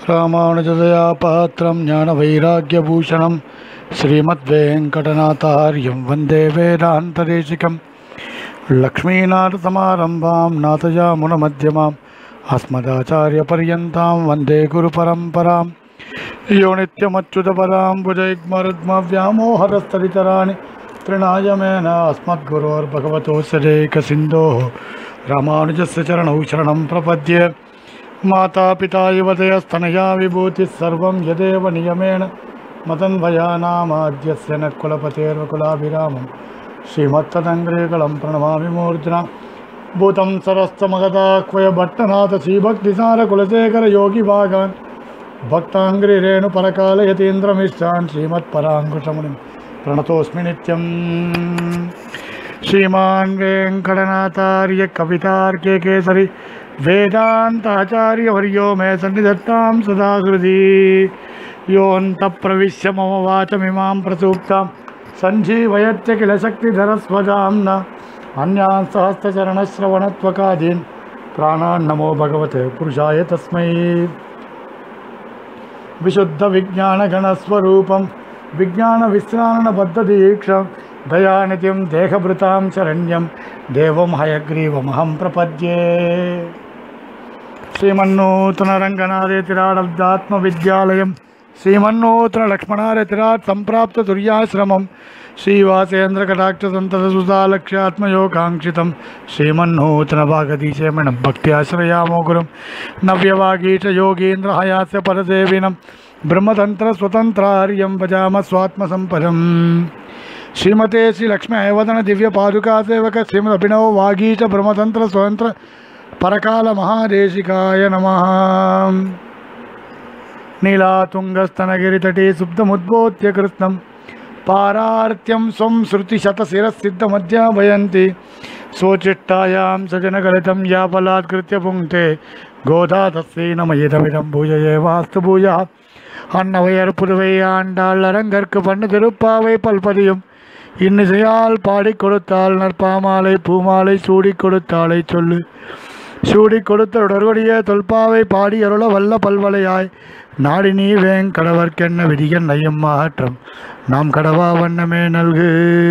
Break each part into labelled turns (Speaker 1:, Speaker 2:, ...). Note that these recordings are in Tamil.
Speaker 1: ராமானுஜதயா பாத்திரம் ஞானவைராக்கியபூஷணம் ஸ்ரீமத்வேங்கடநாதாரியம் வந்தே வேதாந்ததேசிகம் லக்ஷ்மீநாதசமாரம்பாம் நாதயாமுனமध्यமாम् अस्मदाचार्यपर्यन्तां वन्दे गुरुपरम्परां यो नित्यमच्युतपरां भुजैग्मरुग्मव्यामोहरस्तरितराणि तृणाय मेन अस्मद्गुरोर्भगवतो सदेकसिन्धोः रामानुजस्य चरणौ शरणं प्रपद्ये मातापिता युवतयस्तनया विभूतिः सर्वं यदेव नियमेन मतन्वयानामाद्यस्य न कुलपतेर्वकुलाभिरामं श्रीमत्तदङ्ग्रेकलं प्रणमामि मूर्ध्ना भूतं सरस्तमगताक्वय भट्टनाथ श्रीभक्तिसारकुलशेखर योगिभागान् भक्ताङ्ग्रिरेणुपरकालयतीन्द्रमिष्टान् श्रीमत्पराङ्कुशमुनिं प्रणतोऽस्मि नित्यम् श्रीमान् वेङ्कटनाथार्य कवितार्के केसरि वेदान्ताचार्यवर्यो मे सन्निधत्तां सदा हृदि योऽन्तप्रविश्य मम वाचमिमां प्रसूक्तां सञ्जीवयत्य किल शक्तिधरस्वजाम्ना अन्यान् सहस्रचरणश्रवणत्वकादीन् प्राणान् नमो भगवते पुरुषाय तस्मै विशुद्धविज्ञानगणस्वरूपं विज्ञानविश्राणबद्धदीक्षं दयानिधिं देहभृतां शरण्यं देवं हयग्रीवमहं प्रपद्ये श्रीमन्नूतनरङ्गनादेतिराडब्दात्मविद्यालयं श्रीमन्नूतनलक्ष्मणारेतिराट् सम्प्राप्ततुर्याश्रमं श्रीवासेन्द्रकटाक्षसन्ततसुतालक्ष्यात्मयोगाङ्क्षितं श्रीमन्नूतनभागधीशेमणं भक्त्याश्रयामो गुरुं नव्यवागीशयोगीन्द्रहयास्य परसेविनं ब्रह्मतन्त्रस्वतन्त्रार्यं भजाम स्वात्मसम्पदम् श्रीमते श्रीलक्ष्मी ऐवदन दिव्यपादुकासेवक श्रीमदभिनव वागीश ब्रह्मतन्त्र स्वतन्त्र परकालमहादेशिकाय नमः नीलातुङ्गस्तनगिरितटे सुप्तमुद्बोध्य कृत्स्नं पारार्त्यं स्वं श्रुतिशतशिरःसिद्धमध्याभयन्ति स्वचिट्टायां सजनगलितं या बलात्कृत्य पुङ्क्ते गोदा तस्यै नमयिदमिदं भूयये वास्तु भूयः அன்னவையர் புதுவை ஆண்டாள் அரங்கற்கு பண்ணு திருப்பாவை பல்பதியும் இன்னிசையால் பாடிக் கொடுத்தாள் நற்பாமாலை பூமாலை சூடிக் கொடுத்தாளை சொல்லு சூடிக் கொடுத்த உடற்கொடிய தொல்பாவை பாடி அருள வல்ல பல்வலையாய் நாடி நீ வேங்கடவர்க்கென்ன விதிகன் நையம் மாற்றம் நாம் கடவா வண்ணமே நல்கு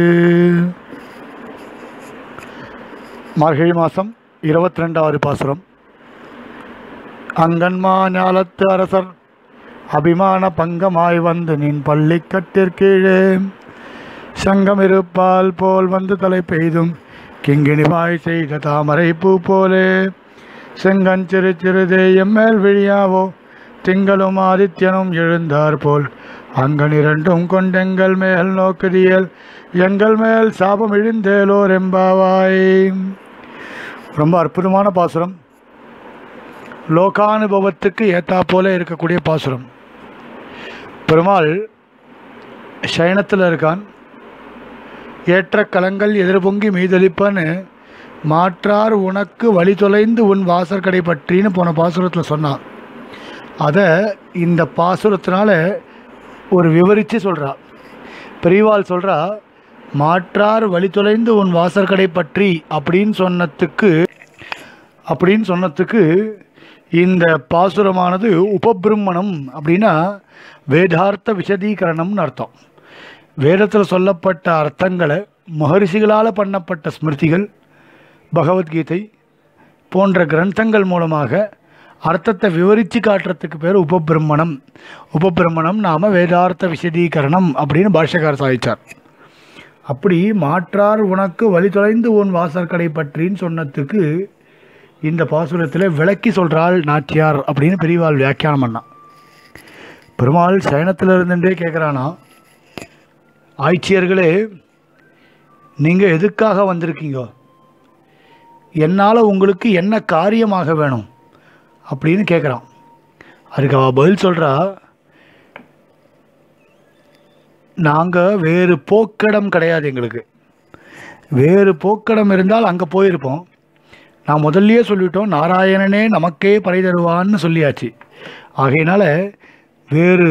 Speaker 1: மார்கழி மாதம் இருபத்தி ரெண்டாவது பாசுரம் அங்கன்மா ஞாலத்து அரசர் அபிமான பங்கமாய் வந்து நின் பள்ளி கட்டிற்கீழே சங்கம் இருப்பால் போல் வந்து தலை பெய்தும் கிங்கிணிவாய் செய்த தாமரை பூ போலே செங்கஞ்சிறு சிறுதே எம்மேல் விழியாவோ திங்களும் ஆதித்யனும் எழுந்தார் போல் அங்கன் இரண்டும் கொண்டெங்கள் மேல் நோக்குதியல் எங்கள் மேல் சாபம் இழிந்தேலோர் எம்பாவாய் ரொம்ப அற்புதமான பாசுரம் லோகானுபவத்துக்கு ஏத்தா போல இருக்கக்கூடிய பாசுரம் பெருமாள் சயனத்தில் இருக்கான் ஏற்ற கலங்கள் எதிர்பொங்கி மீதளிப்பன்னு மாற்றார் உனக்கு வழி தொலைந்து உன் வாசற்கடை பற்றின்னு போன பாசுரத்தில் சொன்னான் அதை இந்த பாசுரத்தினால ஒரு விவரித்து சொல்கிறா பெரியவாள் சொல்கிறா மாற்றார் வழி தொலைந்து உன் வாசற்கடை பற்றி அப்படின்னு சொன்னதுக்கு அப்படின்னு சொன்னதுக்கு இந்த பாசுரமானது உபபிரம்மணம் அப்படின்னா வேதார்த்த விசதீகரணம்னு அர்த்தம் வேதத்தில் சொல்லப்பட்ட அர்த்தங்களை மகரிஷிகளால் பண்ணப்பட்ட ஸ்மிருதிகள் பகவத்கீதை போன்ற கிரந்தங்கள் மூலமாக அர்த்தத்தை விவரித்து காட்டுறதுக்கு பேர் உபபிரம்மணம் உபபிரம்மணம் நாம வேதார்த்த விசதீகரணம் அப்படின்னு பாஷ்யக்கார சாதிச்சார் அப்படி மாற்றார் உனக்கு வழி தொலைந்து உன் வாசற்கடை பற்றின்னு சொன்னதுக்கு இந்த பாசுரத்தில் விளக்கி சொல்கிறாள் நாச்சியார் அப்படின்னு பெரியவாள் வியாக்கியானம் பண்ணான் பெருமாள் சயனத்தில் இருந்துட்டே கேட்குறானா ஆய்ச்சியர்களே நீங்கள் எதுக்காக வந்திருக்கீங்க என்னால் உங்களுக்கு என்ன காரியமாக வேணும் அப்படின்னு கேட்குறான் அதுக்கு அவள் பதில் சொல்கிறா நாங்கள் வேறு போக்கடம் கிடையாது எங்களுக்கு வேறு போக்கடம் இருந்தால் அங்கே போயிருப்போம் நான் முதல்லயே சொல்லிட்டோம் நாராயணனே நமக்கே பறை தருவான்னு சொல்லியாச்சு ஆகையினால வேறு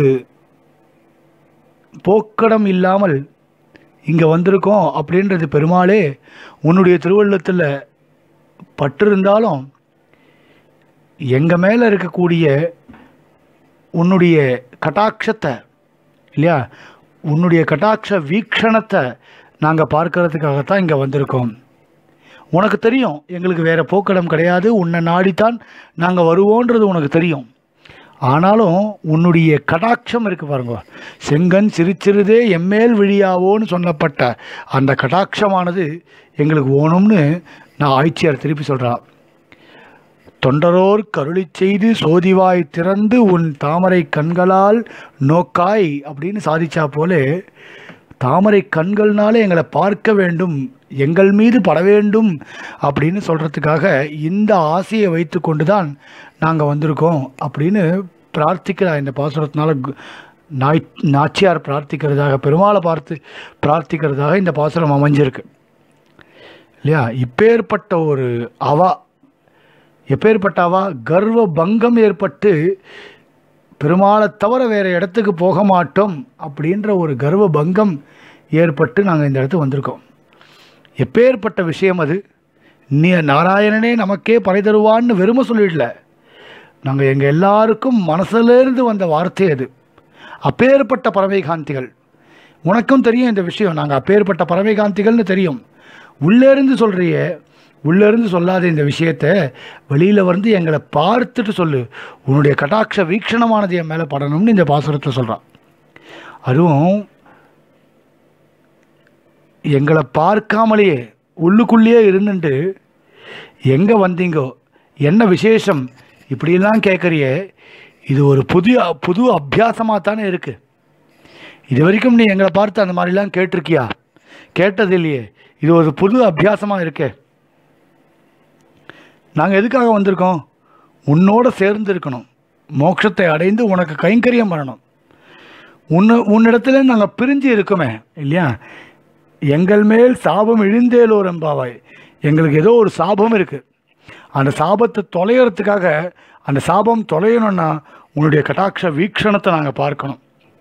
Speaker 1: போக்கடம் இல்லாமல் இங்கே வந்திருக்கோம் அப்படின்றது பெருமாளே உன்னுடைய திருவள்ளத்தில் பற்று இருந்தாலும் எங்கள் மேலே இருக்கக்கூடிய உன்னுடைய கட்டாட்சத்தை இல்லையா உன்னுடைய கட்டாட்ச வீக்ஷணத்தை நாங்கள் பார்க்கறதுக்காகத்தான் இங்கே வந்திருக்கோம் உனக்கு தெரியும் எங்களுக்கு வேறு போக்கிடம் கிடையாது உன்னை நாடித்தான் நாங்கள் வருவோன்றது உனக்கு தெரியும் ஆனாலும் உன்னுடைய கடாட்சம் இருக்கு பாருங்க செங்கன் சிரிச்சிறுதே எம்மேல் விழியாவோன்னு சொல்லப்பட்ட அந்த கடாட்சமானது எங்களுக்கு ஓணும்னு நான் ஆய்ச்சியார் திருப்பி சொல்கிறான் தொண்டரோர் கருளி செய்து சோதிவாய் திறந்து உன் தாமரை கண்களால் நோக்காய் அப்படின்னு சாதிச்சா போல தாமரை கண்கள்னாலே எங்களை பார்க்க வேண்டும் எங்கள் மீது பட வேண்டும் அப்படின்னு சொல்கிறதுக்காக இந்த ஆசையை வைத்து கொண்டு தான் நாங்கள் வந்திருக்கோம் அப்படின்னு பிரார்த்திக்கிறா இந்த பாசுரத்தினால கு- நாய் நாச்சியார் பிரார்த்திக்கிறதாக பெருமாளை பார்த்து பிரார்த்திக்கிறதாக இந்த பாசுரம் அமைஞ்சிருக்கு இல்லையா இப்பேற்பட்ட ஒரு அவா எப்பேற்பட்ட அவா கர்வ பங்கம் ஏற்பட்டு பெருமாளை தவிர வேறு இடத்துக்கு போக மாட்டோம் அப்படின்ற ஒரு கர்வ பங்கம் ஏற்பட்டு நாங்கள் இந்த இடத்துக்கு வந்திருக்கோம் எப்பேற்பட்ட விஷயம் அது நீ நாராயணனே நமக்கே பறை தருவான்னு வெறுமை சொல்லிடல நாங்கள் எங்கள் எல்லாருக்கும் மனசுலேருந்து வந்த வார்த்தை அது அப்பேற்பட்ட பறவைகாந்திகள் உனக்கும் தெரியும் இந்த விஷயம் நாங்கள் அப்பேற்பட்ட பறவைகாந்திகள்னு தெரியும் உள்ளேருந்து சொல்கிறிய உள்ளேருந்து சொல்லாத இந்த விஷயத்த வெளியில் வந்து எங்களை பார்த்துட்டு சொல்லு உன்னுடைய கட்டாட்ச வீக்ஷணமானது என் மேலே படணும்னு இந்த பாசுரத்தில் சொல்கிறான் அதுவும் எங்களை பார்க்காமலேயே உள்ளுக்குள்ளேயே இருந்துட்டு எங்கே வந்தீங்கோ என்ன விசேஷம் இப்படியெல்லாம் கேட்குறியே இது ஒரு புதிய புது அபியாசமாக தானே இருக்குது இது வரைக்கும் நீ எங்களை பார்த்து அந்த மாதிரிலாம் கேட்டிருக்கியா கேட்டது இல்லையே இது ஒரு புது அபியாசமாக இருக்கே நாங்கள் எதுக்காக வந்திருக்கோம் உன்னோட சேர்ந்து இருக்கணும் மோட்சத்தை அடைந்து உனக்கு கைங்கரியம் பண்ணணும் உன்னு உன்னிடத்துல நாங்கள் பிரிஞ்சு இருக்கோமே இல்லையா எங்கள் மேல் சாபம் இழிந்தேலோர் எம்பாவாய் எங்களுக்கு ஏதோ ஒரு சாபம் இருக்குது அந்த சாபத்தை தொலைகிறதுக்காக அந்த சாபம் தொலையணும்னா உன்னுடைய கட்டாட்ச வீக்ஷணத்தை நாங்கள் பார்க்கணும்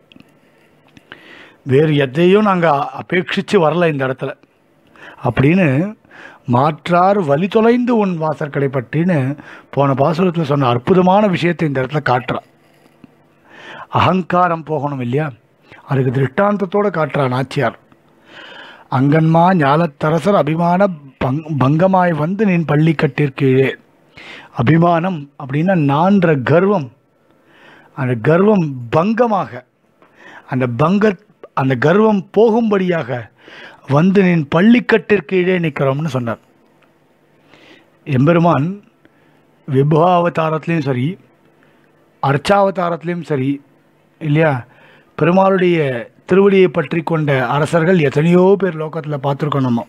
Speaker 1: வேறு எதையும் நாங்கள் அபேட்சித்து வரல இந்த இடத்துல அப்படின்னு மாற்றார் வழி தொலைந்து உன் வாசற்கடை பற்றின்னு போன பாசுரத்தில் சொன்ன அற்புதமான விஷயத்தை இந்த இடத்துல காட்டுறா அகங்காரம் போகணும் இல்லையா அதுக்கு திருஷ்டாந்தத்தோடு காட்டுறா நாச்சியார் அங்கன்மா ஞாலத்தரசர் அபிமான பங் பங்கமாய் வந்து நின் பள்ளி கட்டிற்கீழே அபிமானம் அப்படின்னா நான்ற கர்வம் அந்த கர்வம் பங்கமாக அந்த பங்க அந்த கர்வம் போகும்படியாக வந்து நின் பள்ளிக்கட்டிற்கீழே நிற்கிறோம்னு சொன்னார் எம்பெருமான் விபவாவதாரத்துலேயும் சரி அர்ச்சாவதாரத்துலேயும் சரி இல்லையா பெருமாளுடைய திருவடியை பற்றி கொண்ட அரசர்கள் எத்தனையோ பேர் லோகத்தில் பார்த்துருக்கோம் நம்ம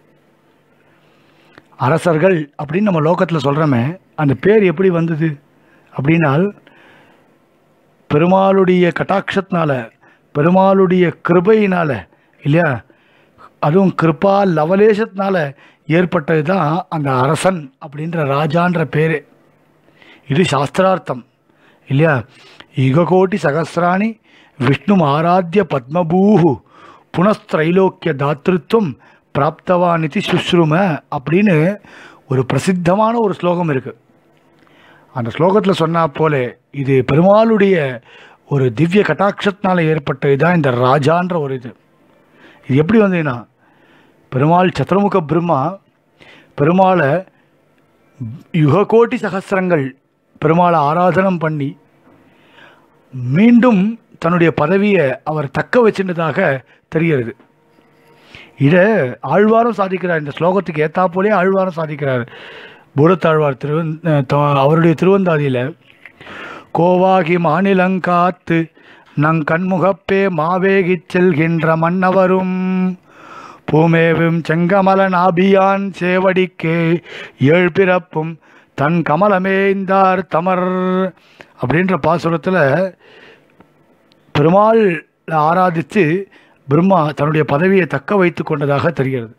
Speaker 1: அரசர்கள் அப்படின்னு நம்ம லோகத்தில் சொல்கிறோமே அந்த பேர் எப்படி வந்தது அப்படின்னால் பெருமாளுடைய கட்டாட்சத்தினால பெருமாளுடைய கிருபையினால இல்லையா அதுவும் கிருபா லவலேசத்தினால ஏற்பட்டது தான் அந்த அரசன் அப்படின்ற ராஜான்ற பேர் இது சாஸ்திரார்த்தம் இல்லையா யுககோட்டி சகசிராணி விஷ்ணு ஆராத்திய பத்மபூஹு புனஸ்திரைலோக்கிய தாத்ருத்வம் பிராப்தவானிதி சுஷ்ரும அப்படின்னு ஒரு பிரசித்தமான ஒரு ஸ்லோகம் இருக்குது அந்த ஸ்லோகத்தில் சொன்னா போல இது பெருமாளுடைய ஒரு திவ்ய கட்டாட்சத்தினால ஏற்பட்டது தான் இந்த ராஜான்ற ஒரு இது இது எப்படி வந்ததுன்னா பெருமாள் சதுர்முக பிரம்மா பெருமாளை யுககோட்டி சகசிரங்கள் பெருமாளை ஆராதனம் பண்ணி மீண்டும் தன்னுடைய பதவியை அவர் தக்க வச்சிருந்ததாக தெரிகிறது இதை ஆழ்வாரும் சாதிக்கிறார் இந்த ஸ்லோகத்துக்கு ஏத்தா போலே ஆழ்வாரும் சாதிக்கிறார் பூரத்தாழ்வார் திருவந் த- அவருடைய திருவந்தாதியில் கோவாகி மாநிலங்காத்து நங் கண்முகப்பே மாவேகிச் செல்கின்ற மன்னவரும் பூமேவும் செங்கமல நாபியான் சேவடிக்கே ஏழ் பிறப்பும் தன் கமலமேந்தார் தமர் அப்படின்ற பாசுரத்தில் பெருமாள் ஆராதித்து பிரம்மா தன்னுடைய பதவியை தக்க வைத்து கொண்டதாக தெரிகிறது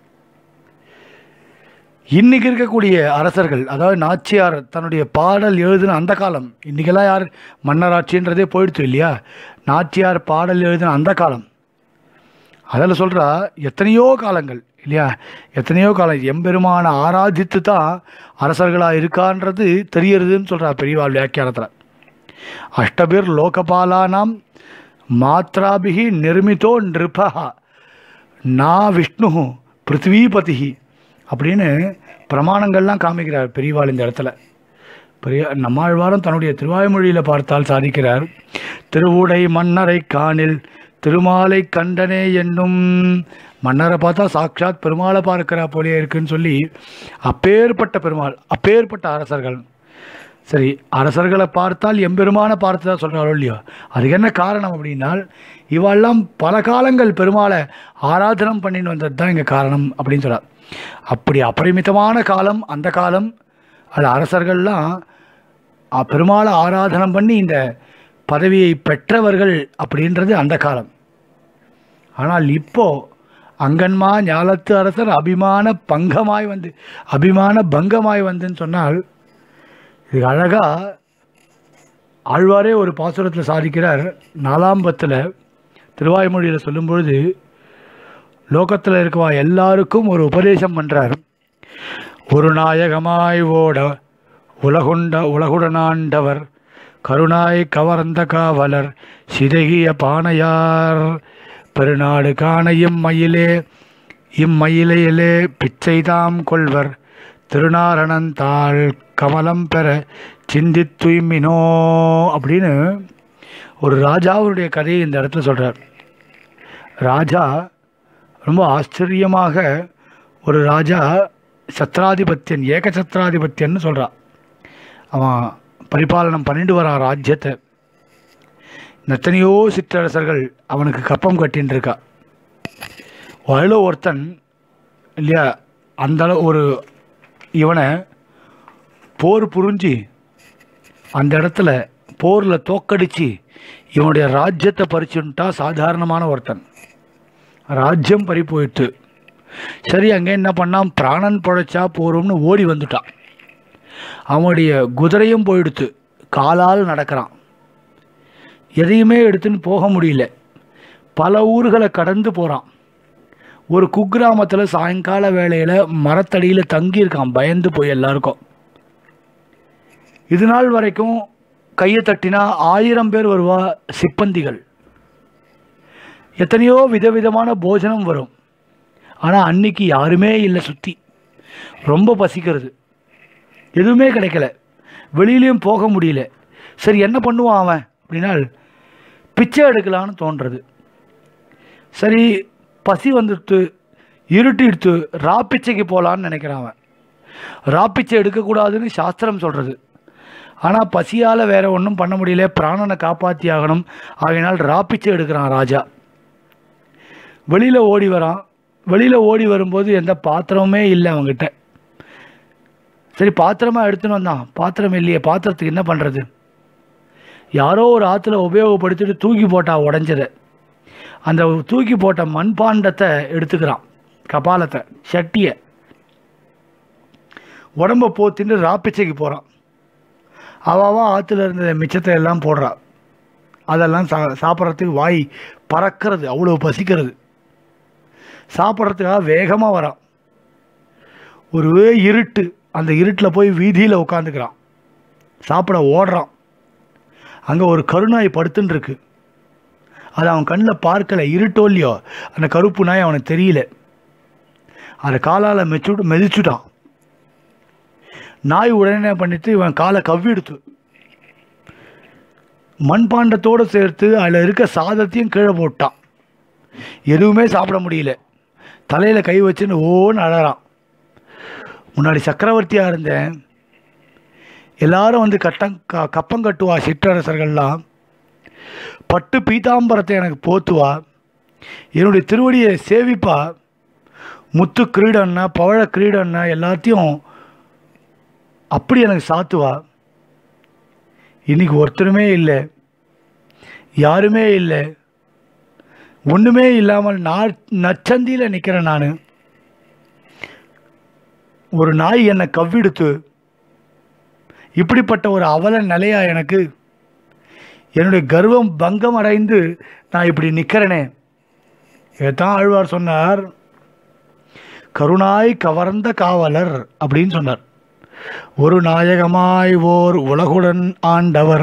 Speaker 1: இன்னைக்கு இருக்கக்கூடிய அரசர்கள் அதாவது நாச்சியார் தன்னுடைய பாடல் எழுதின அந்த காலம் இன்னைக்கெல்லாம் யார் மன்னராட்சின்றதே போயிடுச்சு இல்லையா நாச்சியார் பாடல் எழுதின அந்த காலம் அதில் சொல்கிறா எத்தனையோ காலங்கள் இல்லையா எத்தனையோ காலம் எம்பெருமான ஆராதித்து தான் அரசர்களாக இருக்கான்றது தெரியறதுன்னு சொல்கிறா பெரியவாள் வியாக்கியானத்தில் அஷ்டபிர் லோகபாலானாம் மாத்ராபிகி நிர்மிதோ நிருபா நா விஷ்ணு பிருத்விபதி அப்படின்னு பிரமாணங்கள்லாம் காமிக்கிறார் பெரியவாள் இந்த இடத்துல பெரிய நம்மாழ்வாரும் தன்னுடைய திருவாய்மொழியில் பார்த்தால் சாதிக்கிறார் திருவுடை மன்னரை காணில் திருமாலை கண்டனே என்னும் மன்னரை பார்த்தா சாட்சாத் பெருமாளை பார்க்கிறா போலே இருக்குன்னு சொல்லி அப்பேற்பட்ட பெருமாள் அப்பேற்பட்ட அரசர்கள் சரி அரசர்களை பார்த்தால் எம்பெருமானை பார்த்து தான் சொல்கிறாரோ இல்லையோ அதுக்கு என்ன காரணம் அப்படின்னால் இவெல்லாம் பல காலங்கள் பெருமாளை ஆராதனம் பண்ணின்னு வந்தது தான் இங்கே காரணம் அப்படின்னு சொல்கிறார் அப்படி அபரிமிதமான காலம் அந்த காலம் அது அரசர்கள்லாம் அ- பெருமாளை ஆராதனம் பண்ணி இந்த பதவியை பெற்றவர்கள் அப்படின்றது அந்த காலம் ஆனால் இப்போ அங்கன்மா ஞாலத்து அரசர் அபிமான பங்கமாய் வந்து அபிமான பங்கமாய் வந்துன்னு சொன்னால் இது அழகா ஆழ்வாரே ஒரு பாசுரத்தில் சாதிக்கிறார் நாலாம்பத்தில் திருவாய்மொழியில் சொல்லும்பொழுது லோகத்தில் இருக்கவா எல்லாருக்கும் ஒரு உபதேசம் பண்ணுறார் ஒரு நாயகமாய் ஓட உலகுண்ட உலகுடனாண்டவர் கருணாய் கவர்ந்த காவலர் சிதகிய பானையார் பெருநாடு காண இம்மயிலே இம்மயிலையிலே பிச்சைதாம் கொள்வர் திருநாரணந்தாள் கமலம் பெற சிந்தித் தூய்மினோ அப்படின்னு ஒரு ராஜாவுடைய கதையை இந்த இடத்துல சொல்கிறார் ராஜா ரொம்ப ஆச்சரியமாக ஒரு ராஜா சத்ராதிபத்தியன் ஏக சத்ராதிபத்தியன்னு சொல்கிறான் அவன் பரிபாலனம் பண்ணிட்டு வரான் ராஜ்யத்தை எத்தனையோ சிற்றரசர்கள் அவனுக்கு கப்பம் கட்டின்னு இருக்கா அதில் ஒருத்தன் இல்லையா அந்த அளவு ஒரு இவனை போர் புரிஞ்சு அந்த இடத்துல போரில் தோக்கடிச்சு இவனுடைய ராஜ்யத்தை பறிச்சுட்டா சாதாரணமான ஒருத்தன் ராஜ்யம் பறி போயிட்டு சரி அங்கே என்ன பண்ணான் பிராணன் பொழைச்சா போகிறோம்னு ஓடி வந்துட்டான் அவனுடைய குதிரையும் போயிடுத்து காலால் நடக்கிறான் எதையுமே எடுத்துன்னு போக முடியல பல ஊர்களை கடந்து போகிறான் ஒரு குக்கிராமத்தில் சாயங்கால வேளையில் மரத்தடியில் தங்கியிருக்கான் பயந்து போய் எல்லாருக்கும் இது நாள் வரைக்கும் கையை தட்டினா ஆயிரம் பேர் வருவா சிப்பந்திகள் எத்தனையோ விதவிதமான போஜனம் வரும் ஆனால் அன்னைக்கு யாருமே இல்லை சுற்றி ரொம்ப பசிக்கிறது எதுவுமே கிடைக்கல வெளியிலையும் போக முடியல சரி என்ன பண்ணுவான் அவன் அப்படின்னா பிச்சை எடுக்கலான்னு தோன்றது சரி பசி வந்துட்டு இருட்டிடுத்து ராப்பிச்சைக்கு போகலான்னு நினைக்கிறான் அவன் ராப்பிச்சை எடுக்கக்கூடாதுன்னு சாஸ்திரம் சொல்கிறது ஆனால் பசியால் வேற ஒன்றும் பண்ண முடியல பிராணனை காப்பாற்றி ஆகணும் ஆகையினால் ராப்பிச்சை எடுக்கிறான் ராஜா வெளியில் ஓடி வரான் வெளியில் ஓடி வரும்போது எந்த பாத்திரமுமே இல்லை அவங்ககிட்ட சரி பாத்திரமா எடுத்துன்னு வந்தான் பாத்திரம் இல்லையே பாத்திரத்துக்கு என்ன பண்ணுறது யாரோ ஒரு ஆற்றுல உபயோகப்படுத்திட்டு தூக்கி போட்டா உடஞ்சதை அந்த தூக்கி போட்ட மண்பாண்டத்தை எடுத்துக்கிறான் கபாலத்தை சட்டியை உடம்ப போத்தின்னு ராப்பிச்சைக்கு போகிறான் அவாவா ஆற்றுல இருந்த மிச்சத்தை எல்லாம் போடுறா அதெல்லாம் சா சாப்பிட்றதுக்கு வாய் பறக்கிறது அவ்வளோ பசிக்கிறது சாப்பிட்றதுக்காக வேகமாக வரான் ஒரு இருட்டு அந்த இருட்டில் போய் வீதியில் உட்காந்துக்கிறான் சாப்பிட ஓடுறான் அங்கே ஒரு கருநாய் படுத்துன்னு இருக்கு அது அவன் கண்ணில் பார்க்கல இருட்டோ இல்லையோ அந்த கருப்பு நாய் அவனுக்கு தெரியல அதை காலால் மெச்சு மெதிச்சுட்டான் நாய் உடனே என்ன பண்ணிட்டு இவன் காலை கவ்விடுத்து மண்பாண்டத்தோடு சேர்த்து அதில் இருக்க சாதத்தையும் கீழே போட்டான் எதுவுமே சாப்பிட முடியல தலையில் கை வச்சுன்னு ஓன்னு அழறான் முன்னாடி சக்கரவர்த்தியாக இருந்தேன் எல்லாரும் வந்து கட்டம் க கப்பம் கட்டுவா சிற்றரசர்கள்லாம் பட்டு பீதாம்பரத்தை எனக்கு போத்துவா என்னுடைய திருவடியை சேவிப்பா முத்து கிரீடன்னா பவழ கிரீடன்னா எல்லாத்தையும் அப்படி எனக்கு சாத்துவா இன்னைக்கு ஒருத்தருமே இல்லை யாருமே இல்லை ஒன்றுமே இல்லாமல் நான் நச்சந்தியில் நிற்கிறேன் நான் ஒரு நாய் என்னை கவ்விடுத்து இப்படிப்பட்ட ஒரு அவல நிலையா எனக்கு என்னுடைய கர்வம் பங்கம் அடைந்து நான் இப்படி நிற்கிறேனே இதைத்தான் ஆழ்வார் சொன்னார் கருணாய் கவர்ந்த காவலர் அப்படின்னு சொன்னார் ஒரு நாயகமாய் ஓர் உலகுடன் ஆண்டவர்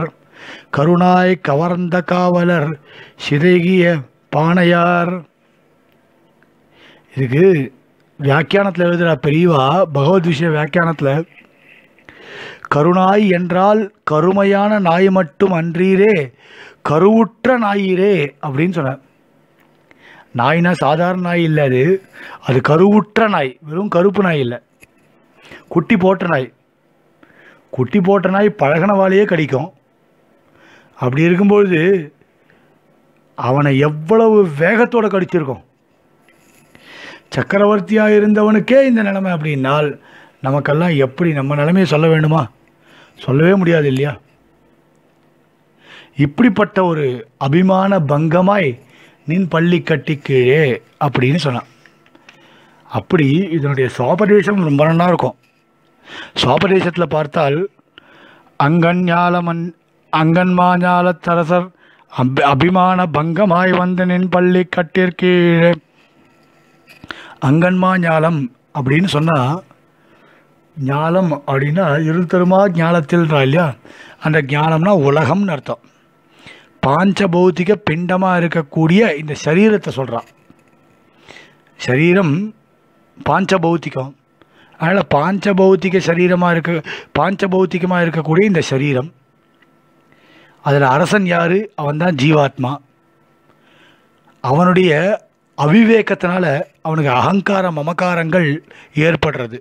Speaker 1: கருணாய் கவர்ந்த காவலர் சிதைகிய பானையார் இதுக்கு வியாக்கியானத்தில் எழுதுகிற பெரியவா பகவத் விஷய வியாக்கியானத்தில் கருணாய் என்றால் கருமையான நாய் மட்டும் அன்றீரே கருவுற்ற நாயிரே அப்படின்னு சொன்னார் நாய்னா சாதாரண நாய் இல்லை அது அது கருவுற்ற நாய் வெறும் கருப்பு நாய் இல்லை குட்டி போட்ட நாய் குட்டி போட்ட நாய் பழகின வாழையே கடிக்கும் அப்படி இருக்கும்பொழுது அவனை எவ்வளவு வேகத்தோட கடிச்சிருக்கும் சக்கரவர்த்தியாக இருந்தவனுக்கே இந்த நிலைமை அப்படின்னால் நமக்கெல்லாம் எப்படி நம்ம நிலைமையை சொல்ல வேண்டுமா சொல்லவே முடியாது இல்லையா இப்படிப்பட்ட ஒரு அபிமான பங்கமாய் நின் பள்ளி கட்டி கீழே அப்படின்னு சொன்னான் அப்படி இதனுடைய சுவாபதேசம் ரொம்ப நல்லா இருக்கும் சுவாபதேசத்தில் பார்த்தால் அங்கன் ஞாலமன் அங்கன்மா ஞாலத்தரசர் அபி அபிமான பங்கமாய் வந்த நின் பள்ளி கட்டிற்கீழே அங்கன்மா ஞாலம் அப்படின்னு சொன்னால் ஞாலம் அப்படின்னா இருத்தருமா ஞாலத்தில்ன்றா இல்லையா அந்த ஞானம்னா உலகம்னு அர்த்தம் பாஞ்சபௌத்திக பிண்டமாக இருக்கக்கூடிய இந்த சரீரத்தை சொல்கிறான் சரீரம் பாஞ்சபௌத்திகம் அதனால் பாஞ்சபௌத்திக சரீரமாக இருக்க பாஞ்சபௌத்திகமாக இருக்கக்கூடிய இந்த சரீரம் அதில் அரசன் யார் அவன் தான் ஜீவாத்மா அவனுடைய அவிவேகத்தினால அவனுக்கு அகங்கார மமகாரங்கள் ஏற்படுறது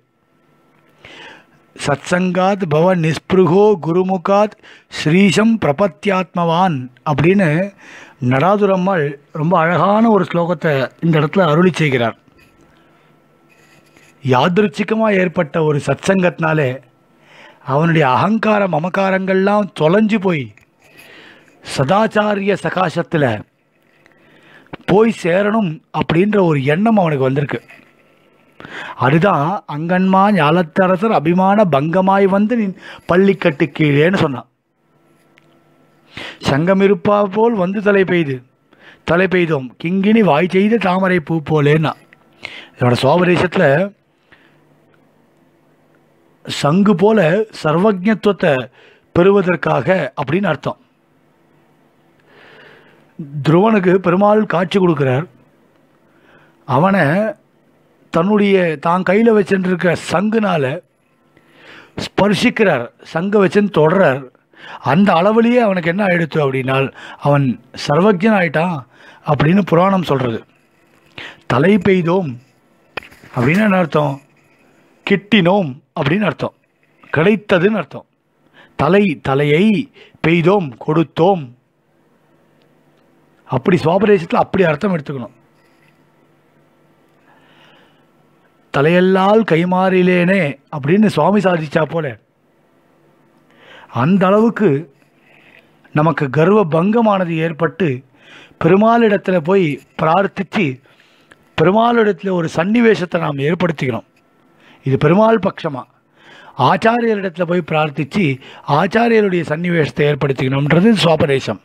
Speaker 1: சத்சங்காத் பவ நிஸ்பிருகோ குருமுகாத் ஸ்ரீசம் பிரபத்தியாத்மவான் அப்படின்னு நடாதுரம்மாள் ரொம்ப அழகான ஒரு ஸ்லோகத்தை இந்த இடத்துல அருளி செய்கிறார் யாதிருச்சிகமாக ஏற்பட்ட ஒரு சத்சங்கத்தினாலே அவனுடைய அகங்கார மமகாரங்கள்லாம் தொலைஞ்சு போய் சதாச்சாரிய சகாசத்தில் போய் சேரணும் அப்படின்ற ஒரு எண்ணம் அவனுக்கு வந்திருக்கு அதுதான் அங்கன்மா ஞாலத்தரசர் அபிமான பங்கமாய் வந்து நின் பள்ளிக்கட்டு கீழேன்னு சொன்னான் சங்கம் இருப்பா போல் வந்து தலை பெய்து தலை பெய்தோம் கிங்கினி வாய் செய்த தாமரை பூ போலேன்னா இதோட சோபதேசத்தில் சங்கு போல சர்வஜத்துவத்தை பெறுவதற்காக அப்படின்னு அர்த்தம் துருவனுக்கு பெருமாள் காட்சி கொடுக்குறார் அவனை தன்னுடைய தான் கையில் வச்சுருக்க சங்குனால ஸ்பர்சிக்கிறார் சங்கை வச்சுன்னு தொடறார் அந்த அளவுலேயே அவனுக்கு என்ன ஆயிடுத்து அப்படின்னால் அவன் சர்வஜன் ஆயிட்டான் அப்படின்னு புராணம் சொல்கிறது தலை பெய்தோம் அப்படின்னு என்ன அர்த்தம் கிட்டினோம் அப்படின்னு அர்த்தம் கிடைத்ததுன்னு அர்த்தம் தலை தலையை பெய்தோம் கொடுத்தோம் அப்படி சுவாபதேசத்தில் அப்படி அர்த்தம் எடுத்துக்கணும் தலையெல்லால் கைமாறிலேனே அப்படின்னு சுவாமி சாதிச்சா போல அந்த அளவுக்கு நமக்கு கர்வ பங்கமானது ஏற்பட்டு பெருமாளிடத்தில் போய் பிரார்த்தித்து பெருமாளிடத்தில் ஒரு சன்னிவேசத்தை நாம் ஏற்படுத்திக்கணும் இது பெருமாள் பட்சமாக ஆச்சாரியரிடத்தில் போய் பிரார்த்தித்து ஆச்சாரியருடைய சன்னிவேசத்தை ஏற்படுத்திக்கணுன்றது சுவாபதேசம்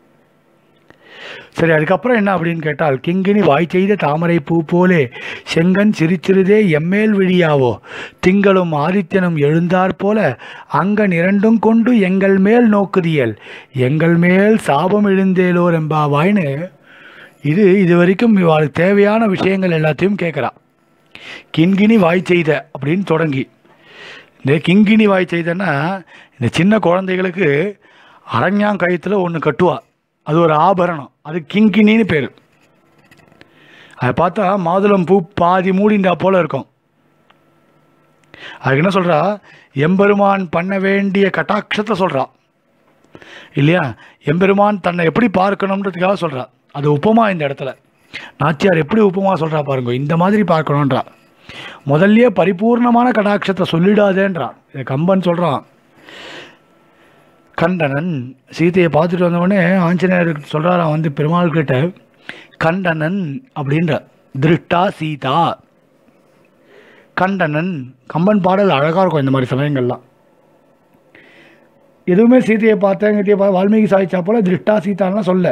Speaker 1: சரி அதுக்கப்புறம் என்ன அப்படின்னு கேட்டால் கிங்கினி வாய் செய்த தாமரை பூ போலே செங்கன் சிரிச்சிறுதே எம்மேல் விழியாவோ திங்களும் ஆதித்யனும் எழுந்தாற் போல அங்கன் இரண்டும் கொண்டு எங்கள் மேல் நோக்குதியல் எங்கள் மேல் சாபம் எழுந்தேலோர் எம்பாவாய்னு இது இது வரைக்கும் இவாளுக்கு தேவையான விஷயங்கள் எல்லாத்தையும் கேட்குறா கிண்கிணி வாய் செய்த அப்படின்னு தொடங்கி இந்த கிங்கினி வாய் செய்தன்னா இந்த சின்ன குழந்தைகளுக்கு அரஞ்சாங்கயத்தில் ஒன்று கட்டுவா அது ஒரு ஆபரணம் அது கிங்கினின்னு பேர் அதை பார்த்தா மாதுளம் பூ பாதி மூடிண்டா போல இருக்கும் அதுக்கு என்ன சொல்கிறா எம்பெருமான் பண்ண வேண்டிய கட்டாட்சத்தை சொல்கிறா இல்லையா எம்பெருமான் தன்னை எப்படி பார்க்கணுன்றதுக்காக சொல்கிறா அது உப்பமா இந்த இடத்துல நாச்சியார் எப்படி உப்பமா சொல்கிறா பாருங்க இந்த மாதிரி பார்க்கணுன்றா முதல்லயே பரிபூர்ணமான கடாட்சத்தை சொல்லிடாதேன்றான் இதை கம்பன் சொல்கிறான் கண்டனன் சீதையை பார்த்துட்டு வந்தவொடனே ஆஞ்சநேயர் சொல்கிறாராம் வந்து பெருமாள் கிட்ட கண்டனன் அப்படின்ற திருஷ்டா சீதா கண்டனன் கம்பன் பாடல் அழகாக இருக்கும் இந்த மாதிரி சமயங்கள்லாம் எதுவுமே சீதையை பார்த்தேன் கீதையை பார்த்து வால்மீகி சாதிச்சா போல திருஷ்டா சீதான்லாம் சொல்ல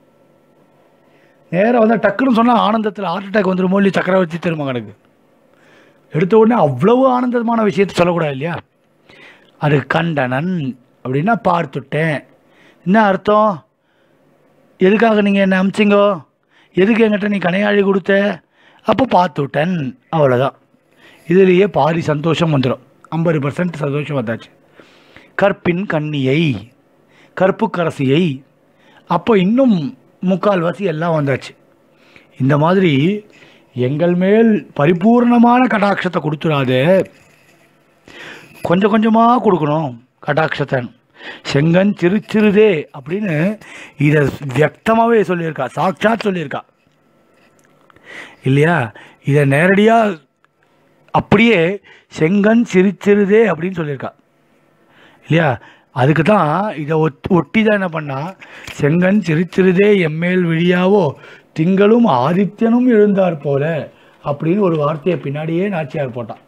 Speaker 1: நேராக வந்து டக்குன்னு சொன்னால் ஆனந்தத்தில் ஹார்ட் அட்டாக் வந்துடும் மொழி சக்கரவர்த்தி திருமகனுக்கு எடுத்த உடனே அவ்வளவு ஆனந்தமான விஷயத்தை சொல்லக்கூடாது இல்லையா அது கண்டனன் அப்படின்னா பார்த்துட்டேன் என்ன அர்த்தம் எதுக்காக நீங்கள் என்னை அமிச்சிங்கோ எதுக்கு என்கிட்ட நீ கனையாழி கொடுத்த அப்போ பார்த்துட்டேன் அவ்வளோதான் இதுலேயே பாதி சந்தோஷம் வந்துடும் ஐம்பது பர்சன்ட் சந்தோஷம் வந்தாச்சு கற்பின் கண்ணியை கற்புக்கரசியை அப்போ இன்னும் முக்கால்வாசி எல்லாம் வந்தாச்சு இந்த மாதிரி எங்கள் மேல் பரிபூர்ணமான கடாட்சத்தை கொடுத்துடாது கொஞ்சம் கொஞ்சமாக கொடுக்கணும் கடாட்சத்தை செங்கன் சிறு சிறுதே அப்படின்னு இதை வியக்தமாகவே சொல்லியிருக்கா சாட்சாத் சொல்லியிருக்கா இல்லையா இதை நேரடியாக அப்படியே செங்கன் சிரிச்சிருதே அப்படின்னு சொல்லியிருக்கா இல்லையா அதுக்கு தான் இதை ஒட் ஒட்டி தான் என்ன பண்ணா செங்கன் சிரிச்சிருதே எம்மேல் விழியாவோ திங்களும் ஆதித்யனும் எழுந்தார் போல அப்படின்னு ஒரு வார்த்தையை பின்னாடியே நாச்சியார் போட்டான்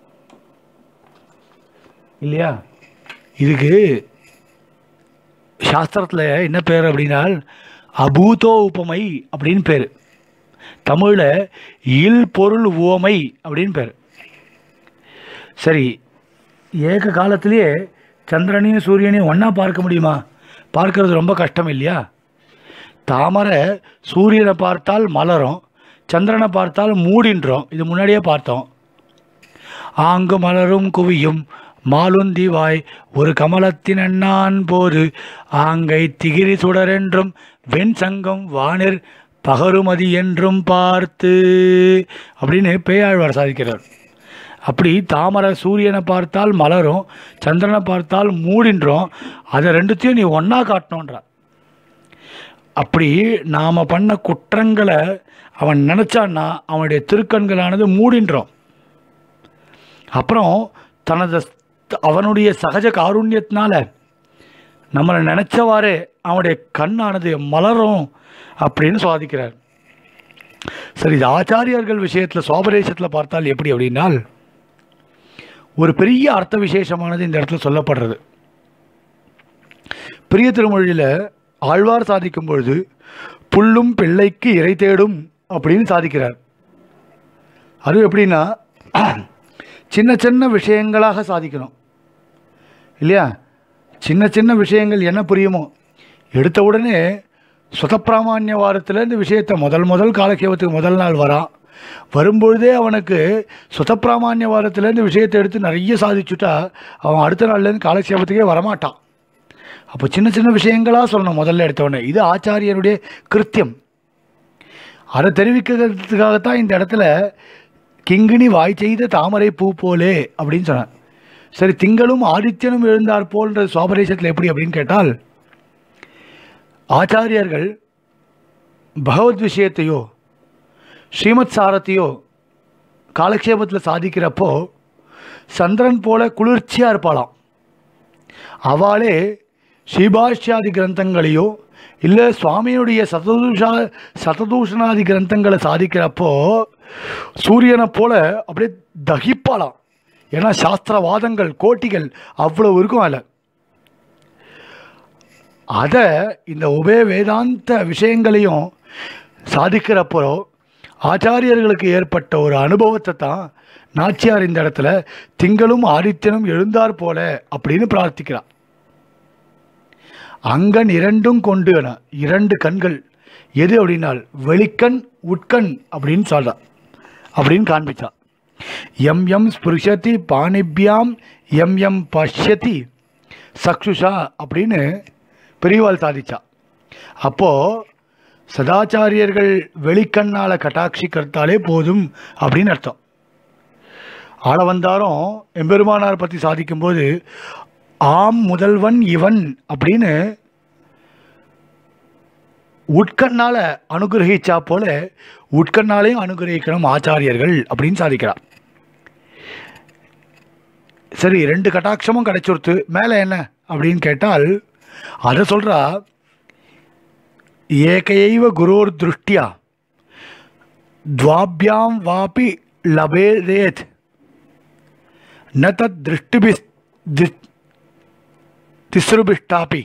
Speaker 1: இல்லையா இதுக்கு சாஸ்திரத்தில் என்ன பேர் அப்படின்னா அபூதோ உபமை அப்படின்னு பேர் தமிழில் இல் பொருள் உவமை அப்படின்னு பேர் சரி ஏக காலத்திலேயே சந்திரனையும் சூரியனையும் ஒன்றா பார்க்க முடியுமா பார்க்கறது ரொம்ப கஷ்டம் இல்லையா தாமரை சூரியனை பார்த்தால் மலரும் சந்திரனை பார்த்தால் மூடின்றோம் இது முன்னாடியே பார்த்தோம் ஆங்கு மலரும் குவியும் மாலுந்தி வாய் ஒரு கமலத்தின் அண்ணான் போது ஆங்கை திகிரி சுடரென்றும் வெண் சங்கம் வானிற் பகருமதி என்றும் பார்த்து அப்படின்னு பேயாழ்வார் சாதிக்கிறார் அப்படி தாமரை சூரியனை பார்த்தால் மலரும் சந்திரனை பார்த்தால் மூடின்றோம் அதை ரெண்டுத்தையும் நீ ஒன்றா காட்டணுன்றார் அப்படி நாம் பண்ண குற்றங்களை அவன் நினச்சான்னா அவனுடைய திருக்கண்களானது மூடின்றோம் அப்புறம் தனது அவனுடைய சகஜ காருண்யத்தினால நம்மளை நினச்சவாறே அவனுடைய கண்ணானது மலரும் அப்படின்னு சுவாதிக்கிறார் சரி இது ஆச்சாரியர்கள் விஷயத்தில் சுவாபரேஷத்தில் பார்த்தால் எப்படி அப்படின்னால் ஒரு பெரிய அர்த்த விசேஷமானது இந்த இடத்துல சொல்லப்படுறது பெரிய திருமொழியில் ஆழ்வார் சாதிக்கும் பொழுது புல்லும் பிள்ளைக்கு இறை தேடும் அப்படின்னு சாதிக்கிறார் அது எப்படின்னா சின்ன சின்ன விஷயங்களாக சாதிக்கணும் இல்லையா சின்ன சின்ன விஷயங்கள் என்ன புரியுமோ எடுத்த உடனே சுதப்பிராமான்ய வாரத்தில் இந்த விஷயத்தை முதல் முதல் காலக்ஷேபத்துக்கு முதல் நாள் வரான் வரும்பொழுதே அவனுக்கு சுதப்பிராமான்ய வாரத்தில் இந்த விஷயத்தை எடுத்து நிறைய சாதிச்சுட்டா அவன் அடுத்த நாள்லேருந்து காலக்ஷேபத்துக்கே வரமாட்டான் அப்போ சின்ன சின்ன விஷயங்களாக சொல்லணும் முதல்ல எடுத்தவொடனே இது ஆச்சாரியனுடைய கிருத்தியம் அதை தெரிவிக்கிறதுக்காகத்தான் இந்த இடத்துல கிங்கிணி வாய் செய்த தாமரை பூ போலே அப்படின்னு சொன்னான் சரி திங்களும் ஆதித்யனும் எழுந்தார் போன்ற சுவாபரேஷத்தில் எப்படி அப்படின்னு கேட்டால் ஆச்சாரியர்கள் பகவத் விஷயத்தையோ ஸ்ரீமத் சாரத்தையோ காலக்ஷேபத்தில் சாதிக்கிறப்போ சந்திரன் போல குளிர்ச்சியாக இருப்பாளாம் அவளே ஸ்ரீபாஷ்யாதி கிரந்தங்களையோ இல்லை சுவாமியுடைய சததூஷா சததூஷணாதி கிரந்தங்களை சாதிக்கிறப்போ சூரியனை போல அப்படியே தகிப்பாளாம் ஏன்னா சாஸ்திரவாதங்கள் கோட்டிகள் அவ்வளோ இருக்கும் அதில் அதை இந்த உபய வேதாந்த விஷயங்களையும் சாதிக்கிறப்போ ஆச்சாரியர்களுக்கு ஏற்பட்ட ஒரு அனுபவத்தை தான் நாச்சியார் இந்த இடத்துல திங்களும் ஆதித்யனும் எழுந்தார் போல அப்படின்னு பிரார்த்திக்கிறார் அங்கன் இரண்டும் கொண்டு என இரண்டு கண்கள் எது அப்படின்னால் வெளிக்கண் உட்கண் அப்படின்னு சொல்றா அப்படின்னு காண்பிச்சா எம் எம் ஸ்பிருஷதி பாணிபியாம் எம் எம் பஷ்யதி சக்ஷுஷா அப்படின்னு பெரியவாள் சாதிச்சா அப்போது சதாச்சாரியர்கள் வெளிக்கண்ணால் கட்டாட்சிக்கிறதாலே போதும் அப்படின்னு அர்த்தம் ஆள வந்தாரும் எம்பெருமானார் பற்றி சாதிக்கும்போது ஆம் முதல்வன் இவன் அப்படின்னு உட்கண்ணால் அனுகிரகிச்சா போல உட்கண்ணாலையும் அனுகிரகிக்கணும் ஆச்சாரியர்கள் அப்படின்னு சாதிக்கிறார் சரி ரெண்டு கட்டாட்சமும் கிடைச்சுருத்து மேலே என்ன அப்படின்னு கேட்டால் அதை சொல்கிறா ஏகையைவ குரோர் திருஷ்டியா द्वाभ्यां वापि लभेदेत् न तत् दृष्टिभिस् திஸ்ருபிஷ்டாபி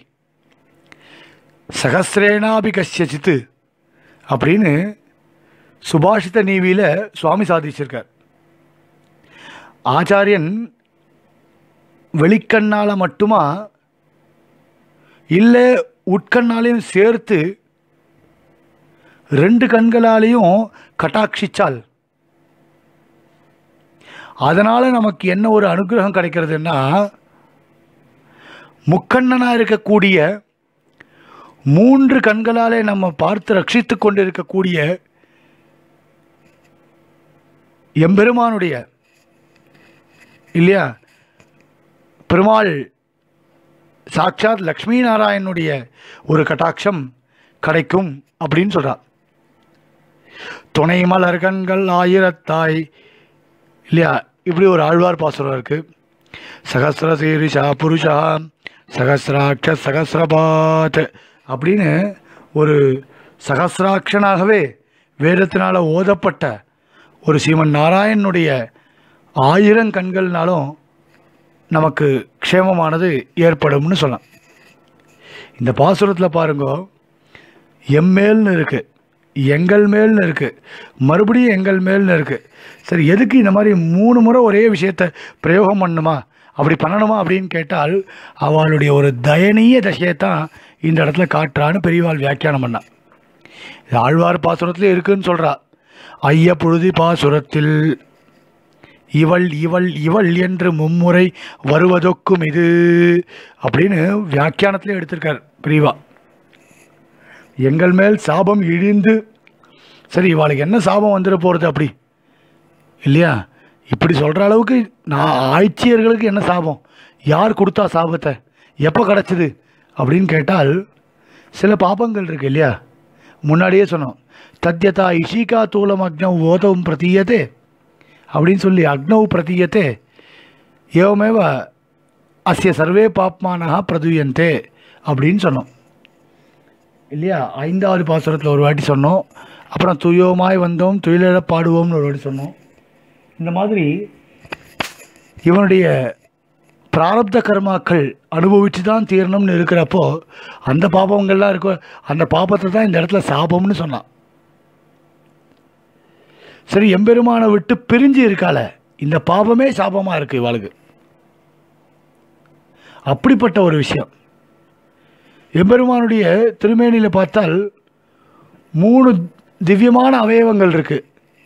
Speaker 1: சகசிரேனாபி கஷ்யச்சித்து அப்படின்னு சுபாஷித நீவியில் சுவாமி சாதிச்சிருக்கார் ஆச்சாரியன் வெளிக்கண்ணால் மட்டுமா இல்லை உட்கண்ணாலையும் சேர்த்து ரெண்டு கண்களாலையும் கட்டாட்சிச்சால் அதனால் நமக்கு என்ன ஒரு அனுகிரகம் கிடைக்கிறதுன்னா முக்கண்ணனாக இருக்கக்கூடிய மூன்று கண்களாலே நம்ம பார்த்து ரட்சித்து கொண்டு இருக்கக்கூடிய எம்பெருமானுடைய இல்லையா பெருமாள் சாட்சாத் லக்ஷ்மி நாராயணனுடைய ஒரு கட்டாட்சம் கிடைக்கும் அப்படின்னு சொல்கிறார் துணை மலர் கண்கள் ஆயிரத்தாய் இல்லையா இப்படி ஒரு ஆழ்வார் பாசுரம் இருக்குது சகசிர சீரிஷா புருஷா சகசிராட்ச சகசிரபாத் அப்படின்னு ஒரு சகசிராட்சனாகவே வேதத்தினால் ஓதப்பட்ட ஒரு சீமன் நாராயணனுடைய ஆயிரம் கண்கள்னாலும் நமக்கு க்ஷேமமானது ஏற்படும்னு சொல்லலாம் இந்த பாசுரத்தில் பாருங்க எம்மேல்னு இருக்குது எங்கள் மேல்னு இருக்குது மறுபடியும் எங்கள் மேல்னு இருக்குது சரி எதுக்கு இந்த மாதிரி மூணு முறை ஒரே விஷயத்தை பிரயோகம் பண்ணணுமா அப்படி பண்ணணுமா அப்படின்னு கேட்டால் அவளுடைய ஒரு தயனீய தசையைத்தான் இந்த இடத்துல காட்டுறான்னு பெரியவாள் வியாக்கியானம் பண்ணா இது ஆழ்வார் பாசுரத்தில் இருக்குன்னு சொல்கிறா ஐய புழுதி பாசுரத்தில் இவள் இவள் இவள் என்று மும்முறை வருவதொக்கும் இது அப்படின்னு வியாக்கியானத்திலே எடுத்திருக்கார் பிரிவா எங்கள் மேல் சாபம் இழிந்து சரி இவாளுக்கு என்ன சாபம் வந்துட போகிறது அப்படி இல்லையா இப்படி சொல்கிற அளவுக்கு நான் ஆட்சியர்களுக்கு என்ன சாபம் யார் கொடுத்தா சாபத்தை எப்போ கிடச்சிது அப்படின்னு கேட்டால் சில பாபங்கள் இருக்கு இல்லையா முன்னாடியே சொன்னோம் தத்யதா இஷிகா தூலம் அக்னவ் ஓதவும் பிரதீயத்தே அப்படின்னு சொல்லி அக்னவ் பிரதீயத்தே ஏவமேவ அஸ்ய சர்வே பாப்மானஹா பிரதுயந்தே அப்படின்னு சொன்னோம் இல்லையா ஐந்தாவது பாசுரத்தில் ஒரு வாட்டி சொன்னோம் அப்புறம் துயோமாய் வந்தோம் துயிலிழ பாடுவோம்னு ஒரு வாட்டி சொன்னோம் இந்த மாதிரி இவனுடைய பிராரப்த கர்மாக்கள் அனுபவித்து தான் தீரணும்னு இருக்கிறப்போ அந்த பாபங்கள்லாம் இருக்க அந்த பாபத்தை தான் இந்த இடத்துல சாபம்னு சொன்னான் சரி எம்பெருமானை விட்டு பிரிஞ்சு இருக்கால இந்த பாபமே சாபமாக இருக்குது இவளுக்கு அப்படிப்பட்ட ஒரு விஷயம் எம்பெருமானுடைய திருமேனியில் பார்த்தால் மூணு திவ்யமான அவயவங்கள் இருக்குது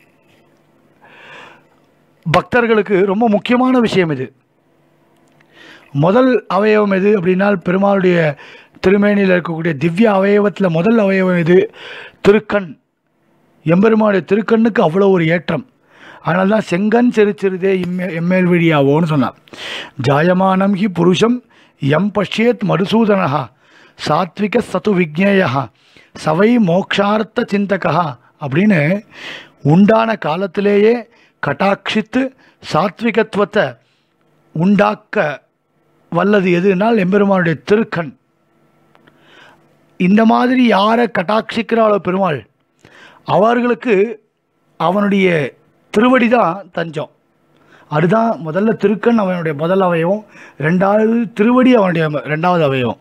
Speaker 1: பக்தர்களுக்கு ரொம்ப முக்கியமான விஷயம் இது முதல் அவயவம் எது அப்படின்னா பெருமாளுடைய திருமேனியில் இருக்கக்கூடிய திவ்ய அவயவத்தில் முதல் அவயவம் எது திருக்கண் எம்பெருமானுடைய திருக்கண்ணுக்கு அவ்வளோ ஒரு ஏற்றம் அதனால தான் செங்கன் சிறு சிறிதே இம்மே எம்மேல் விழியாவோன்னு சொன்னார் ஜாயமானம் ஹி புருஷம் எம் பஷ்யேத் மதுசூதனஹா சாத்விக சத்து விக்னேயா சவை மோக்ஷார்த்த சிந்தகா அப்படின்னு உண்டான காலத்திலேயே கட்டாட்சித்து சாத்விகத்துவத்தை உண்டாக்க வல்லது எதுனால் எம்பெருமானுடைய திருக்கண் இந்த மாதிரி யாரை கட்டாட்சிக்கிறாளோ பெருமாள் அவர்களுக்கு அவனுடைய திருவடி தான் தஞ்சம் அதுதான் முதல்ல திருக்கண் அவனுடைய முதல் அவயவம் ரெண்டாவது திருவடி அவனுடைய ரெண்டாவது அவயவம்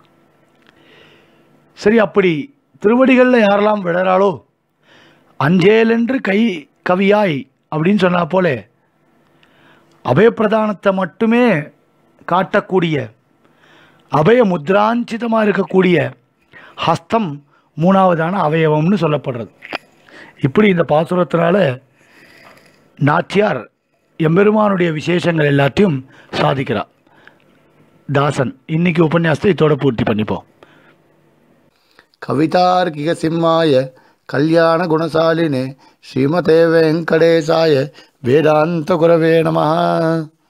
Speaker 1: சரி அப்படி திருவடிகளில் யாரெல்லாம் விழறாளோ அஞ்சேலென்று கை கவியாய் அப்படின்னு சொன்னா போலே அபயப்பிரதானத்தை மட்டுமே காட்டக்கூடிய அபய முத்ராஞ்சிதமாக இருக்கக்கூடிய ஹஸ்தம் மூணாவதான அவயவம்னு சொல்லப்படுறது இப்படி இந்த பாசுரத்தினால நாச்சியார் எம்பெருமானுடைய விசேஷங்கள் எல்லாத்தையும் சாதிக்கிறார் தாசன் இன்னைக்கு உபன்யாசத்தை இதோட பூர்த்தி பண்ணிப்போம்
Speaker 2: கவிதார்க்கிக சிம்மாய கல்யாண குணசாலினே ஸ்ரீமதே வெங்கடேசாய வேதாந்த குரவே நமः